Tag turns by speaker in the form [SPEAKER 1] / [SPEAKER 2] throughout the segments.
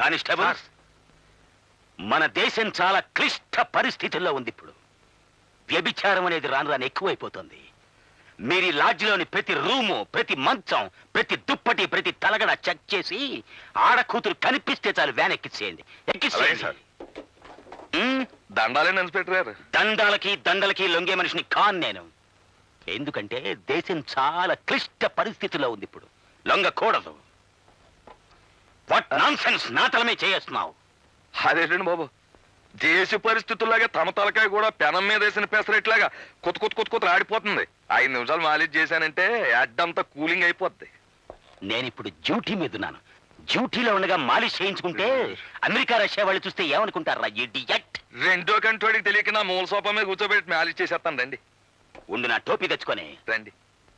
[SPEAKER 1] Constable మన దేశం చాలా క్లిష్ట పరిస్థితుల్లో ఉంది ఇప్పుడు వ్యభిచారం అనేది రాను రాను ఎక్కువైపోతుంది మీరు ఈ లాడ్జిలోని ప్రతి రూము ప్రతి మంచం ప్రతి దుప్పటి ప్రతి తలగడ చెక్ చేసి ఆడ కూతురు కనిపిస్తే చాలు వ్యాన్ ఎక్కిచ్చేయండి
[SPEAKER 2] అలాగే
[SPEAKER 1] ఎక్కిచ్చేయండి
[SPEAKER 2] సార్.
[SPEAKER 1] ఉమ్,
[SPEAKER 2] దండాలేండి ఇన్స్పెక్టర్ గారు
[SPEAKER 1] దండాలకి దండలకి లొంగే మనిషిని కాన్ నేను ఎందుకంటే దేశం చాలా క్లిష్ట పరిస్థితిలో ఉంది ఇప్పుడు లొంగకూడదు వాట్ నాన్ సెన్స్ నా తలమే చేస్తున్నావు
[SPEAKER 2] అదేంటండి బాబు దేశ పరిస్థితుల్లాగా తమ తలకాయ కూడా పెనం మీద వేసిన పెసరట్లాగా కొత్త కొత్త కొత్త కొత్త ఆడిపోతుంది ఐదు నిమిషాలు మాలిష్ చేశానంటే అడ్డంతా కూలింగ్ అయిపోద్ది
[SPEAKER 1] నేను ఇప్పుడు డ్యూటీ మీద ఉన్నాను డ్యూటీలో ఉండగా మాలిష్ చేయించుకుంటే అమెరికా రష్యా వాళ్ళు చూస్తే ఏమనుకుంటారా ఇడియట్
[SPEAKER 2] రెండో కంటోడికి తెలియక నా మూల సోఫా మీద కూర్చోబెట్టి మాలిష్ చేసేస్తాను రండి
[SPEAKER 1] ఉండు నా టోపీ తెచ్చుకొని
[SPEAKER 2] రండి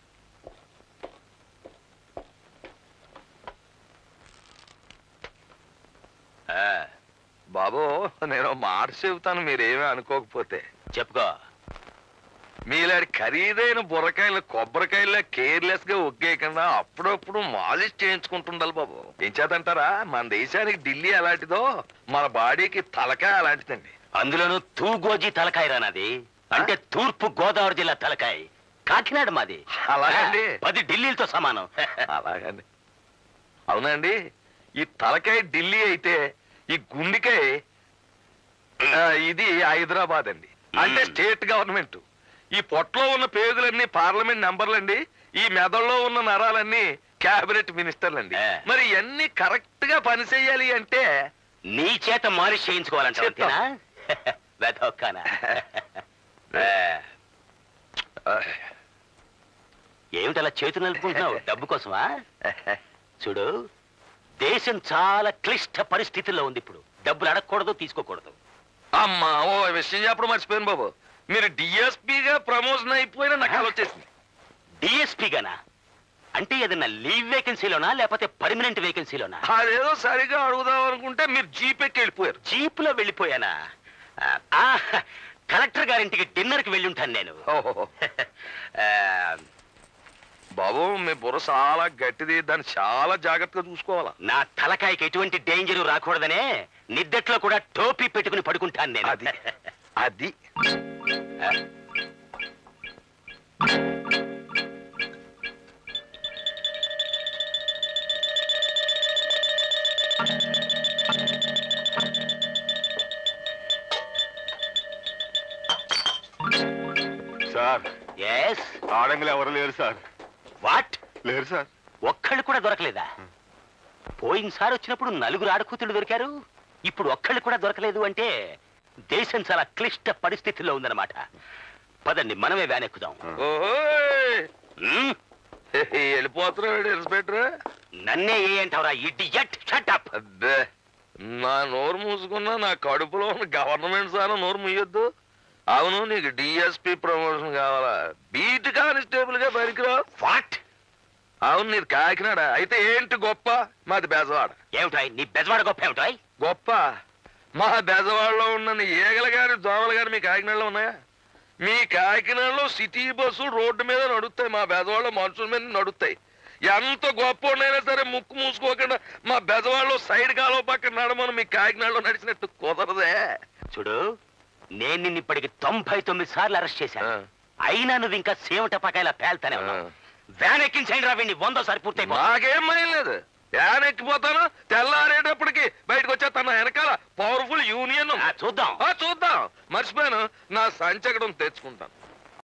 [SPEAKER 1] ఆ,
[SPEAKER 2] బాబు నేను మాట చెబుతాను మీరేమీ అనుకోకపోతే
[SPEAKER 1] చెప్పుకో
[SPEAKER 2] మీలాంటి ఖరీదైన బుర్రకాయలు కొబ్బరికాయలు కేర్లెస్ గా ఒగ్గేయకుండా అప్పుడప్పుడు మాలిష్ చేయించుకుంటుండాలి బాబు ఏం చేతంటారా మన దేశానికి ఢిల్లీ అలాంటిదో మన బాడీకి తలకాయ అలాంటిదండి
[SPEAKER 1] అందులోనూ తూగోజీ తలకాయ రానది అంటే తూర్పు గోదావరి జిల్లా తలకాయ కాకినాడ మాది
[SPEAKER 2] అలాగండి.
[SPEAKER 1] పది ఢిల్లీలతో సమానం
[SPEAKER 2] అలాగండి అవునండి ఈ తలకాయ ఢిల్లీ అయితే ఈ గుండెకాయ ఆ, ఇది హైదరాబాద్ అండి అంటే
[SPEAKER 1] మ్మ్.
[SPEAKER 2] స్టేట్ గవర్నమెంట్ ఈ పొట్టలో ఉన్న పేగులన్నీ పార్లమెంట్ నంబర్లండి ఈ మెదడులో ఉన్న నరాలన్నీ క్యాబినెట్ మినిస్టర్లండి
[SPEAKER 1] ఏ.
[SPEAKER 2] మరి ఇవన్నీ కరెక్ట్ గా పని చేయాలి అంటే
[SPEAKER 1] నీ చేత మాలిష్ చేయించుకోవాలంట
[SPEAKER 2] చేద్దాం.
[SPEAKER 1] వెతొక్కనా ఏమిటలా చేతులు నలుపుకుంటున్నావు డబ్బు కోసమా చూడు దేశం చాలా క్లిష్ట పరిస్థితుల్లో ఉంది ఇప్పుడు డబ్బులు అడగకూడదు తీసుకోకూడదు
[SPEAKER 2] అమ్మా ఓ విషయం చెప్పడం మర్చిపోయాను బాబు మీరు డిఎస్పీగా ప్రమోషన్ అయిపోయిన నాకు వచ్చేసింది
[SPEAKER 1] డిఎస్పీ గానా అంటే ఏదన్నా లీవ్ వేకెన్సీలోనా లేకపోతే పర్మనెంట్ వేకెన్సీలోనా
[SPEAKER 2] అదేదో సరిగా అడుగుదాం అనుకుంటే మీరు జీపెక్కి వెళ్ళిపోయారు
[SPEAKER 1] జీప్ లో వెళ్ళిపోయానా ఆ, ఆ, కలెక్టర్ గారింటికి డిన్నర్ కి వెళ్ళి ఉంటాను నేను
[SPEAKER 2] ఓహో
[SPEAKER 1] ఆ,
[SPEAKER 2] బాబు మీ బుర్ర చాలా గట్టిది దాన్ని చాలా జాగ్రత్తగా చూసుకోవాలా
[SPEAKER 1] నా తలకాయకి ఎటువంటి డేంజర్ రాకూడదనే నిద్దట్లో కూడా టోపీ పెట్టుకుని పడుకుంటాను నేను
[SPEAKER 2] అది అది
[SPEAKER 3] సార్
[SPEAKER 1] ఎస్
[SPEAKER 3] ఆడంగులు ఎవరు లేరు సార్
[SPEAKER 1] వాట్
[SPEAKER 3] లేరు సార్
[SPEAKER 1] ఒక్కళ్ళు కూడా దొరకలేదా పోయినసారి వచ్చినప్పుడు నలుగురు ఆడకూతులు దొరికారు ఇప్పుడు ఒక్కళ్ళు కూడా దొరకలేదు అంటే దేశం చాలా క్లిష్ట పరిస్థితుల్లో ఉందన్నమాట పదండి మనమే వ్యాన్ ఎక్కుదాం
[SPEAKER 2] ఓయ్
[SPEAKER 1] మ్మ్?
[SPEAKER 2] వెళ్ళిపోతున్నాడు ఇన్స్పెక్టర్
[SPEAKER 1] నన్నే ఏ అంటావురా ఇడియట్ షటప్
[SPEAKER 2] అబ్బే నా నోరు మూసుకున్నా నా కడుపులో ఉన్న గవర్నమెంట్ సార్ నోరు ముయ్యొద్దు అవును నీకు డిఎస్పి ప్రమోషన్ కావాలా బీట్ కానిస్టేబుల్ గా పనికిరావు
[SPEAKER 1] వాట్
[SPEAKER 2] అవును నీది కాకినాడ అయితే ఏంటి గొప్ప మాది బెజవాడ
[SPEAKER 1] ఏమిటాయ్ నీ బెజవాడ గొప్ప ఏమిటాయ్
[SPEAKER 2] గొప్ప మా బెజవాడలో ఉన్న ఏగలు గాని దోమలు గాని మీ కాకినాడలో ఉన్నాయా మీ కాకినాడలో సిటీ బస్సులు రోడ్డు మీద నడుస్తాయి మా బెజవాడలో మనుషుల మీద నడుస్తాయి ఎంత గొప్ప ఉన్నాయినా సరే ముక్కు మూసుకోకుండా మా బెజవాడలో సైడ్ కాలువ పక్కన నడమని మీ కాకినాడలో నడిచినట్టు కుదరదే
[SPEAKER 1] చూడు నేను నిన్ను ఇప్పటికి తొంభై తొమ్మిది సార్లు అరెస్ట్ చేశాను
[SPEAKER 2] ఆ.
[SPEAKER 1] అయినా నువ్వు ఇంకా సేవట పకాయలా పేల్తానే ఉన్నావు
[SPEAKER 2] ఆ.
[SPEAKER 1] వ్యాన్ ఎక్కించండి రా వీడిని వందో సారి పూర్తయిపో
[SPEAKER 2] నాకేం భయం లేదు యాన్ ఎక్కిపోతాను తెల్లారేటప్పటికి బయటకు వచ్చేస్తాను వెనకాల పవర్ఫుల్ యూనియన్
[SPEAKER 1] ఆ, చూద్దాం
[SPEAKER 2] ఆ, చూద్దాం మర్చిపోయాను నా సంచకడం తెచ్చుకుంటాను